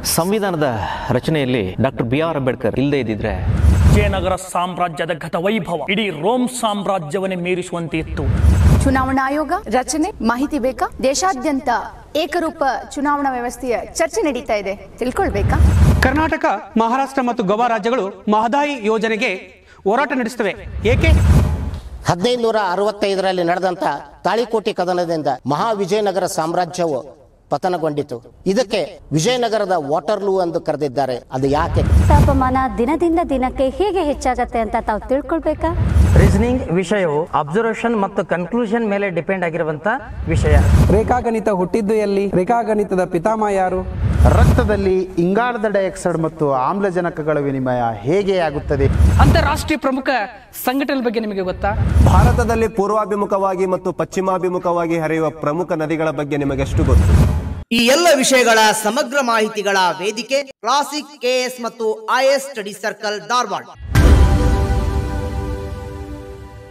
ಸಂವಿಧಾನದ ರಚನೆಯಲ್ಲಿ doctor B R Ambedkar ಇಲ್ಲದೆ ಇದ್ದಿದ್ರೆ ವಿಜಯನಗರ ಸಾಮ್ರಾಜ್ಯದ ಗತ ವೈಭವ ಇಡೀ ರೋಮ್ ಸಾಮ್ರಾಜ್ಯವನ್ನೇ ಮೀರಿಸುವಂತೆ ಇತ್ತು ಚುನಾವಣಾ ಆಯೋಗ ರಚನೆ ಮಾಹಿತಿ ಬೇಕಾ ದೇಶಾದ್ಯಂತ ಏಕರೂಪ ಚುನಾವಣಾ ವ್ಯವಸ್ಥೆಯ ಚರ್ಚೆ ನಡೀತಾ ಇದೆ ತಿಳ್ಕೊಳ್ಬೇಕಾ ಕರ್ನಾಟಕ ಮಹಾರಾಷ್ಟ್ರ ಮತ್ತು ಗೋವಾ ರಾಜ್ಯಗಳು ಮಹದಾಯಿ ಯೋಜನೆಗೆ ಹೋರಾಟ ನಡೆಸುತ್ತವೆ ಏಕೆ ಹದಿನೈದು ನೂರ ಅರವತ್ತೈದರಲ್ಲಿ ನಡೆದಂತ ತಾಳಿಕೋಟೆ ಕದನದಿಂದ ಮಹಾ ವಿಜಯನಗರ ಸಾಮ್ರಾಜ್ಯವು ಪತನಗೊಂಡಿತು ಇದಕ್ಕೆ ವಿಜಯನಗರದ ವಾಟರ್ಲೂ ಎಂದು ಕರೆದಿದ್ದಾರೆ ಅದು ಯಾಕೆ ತಾಪಮಾನ ದಿನದಿಂದ ದಿನಕ್ಕೆ ಹೇಗೆ ಹೆಚ್ಚಾಗತ್ತೆ ಅಂತ ತಾವು ತಿಳ್ಕೊಳ್ಬೇಕಾ ರೀಸನಿಂಗ್ ವಿಷಯವು ಅಬ್ಸರ್ವೇಷನ್ ಮತ್ತು ಕನ್ಕ್ಲೂಷನ್ ಮೇಲೆ ಡಿಪೆಂಡ್ ಆಗಿರುವಂತ ವಿಷಯ ರೇಖಾಗಣಿತ ಹುಟ್ಟಿದ್ದು ಎಲ್ಲಿ ರೇಖಾಗಣಿತದ ಪಿತಾಮಹ ಯಾರು ರಕ್ತದಲ್ಲಿ ಇಂಗಾಲದ ಡೈಆಕ್ಸೈಡ್ ಮತ್ತು ಆಮ್ಲಜನಕಗಳ ವಿನಿಮಯ ಹೇಗೆ ಆಗುತ್ತದೆ ಅಂತಾರಾಷ್ಟ್ರೀಯ ಪ್ರಮುಖ ಸಂಘಟನೆ ಬಗ್ಗೆ ನಿಮಗೆ ಗೊತ್ತಾ ಭಾರತದಲ್ಲಿ ಪೂರ್ವಾಭಿಮುಖವಾಗಿ ಮತ್ತು ಪಶ್ಚಿಮಾಭಿಮುಖವಾಗಿ ಹರಿಯುವ ಪ್ರಮುಖ ನದಿಗಳ ಬಗ್ಗೆ ನಿಮಗೆಷ್ಟು ಗೊತ್ತು ಈ ಎಲ್ಲ ವಿಷಯಗಳ ಸಮಗ್ರ ಮಾಹಿತಿಗಳ ವೇದಿಕೆ ಕ್ಲಾಸಿಕ್ ಕೆಎಸ್ ಮತ್ತು ಐಎಸ್ ಸ್ಟಡಿ ಸರ್ಕಲ್ ಧಾರವಾಡ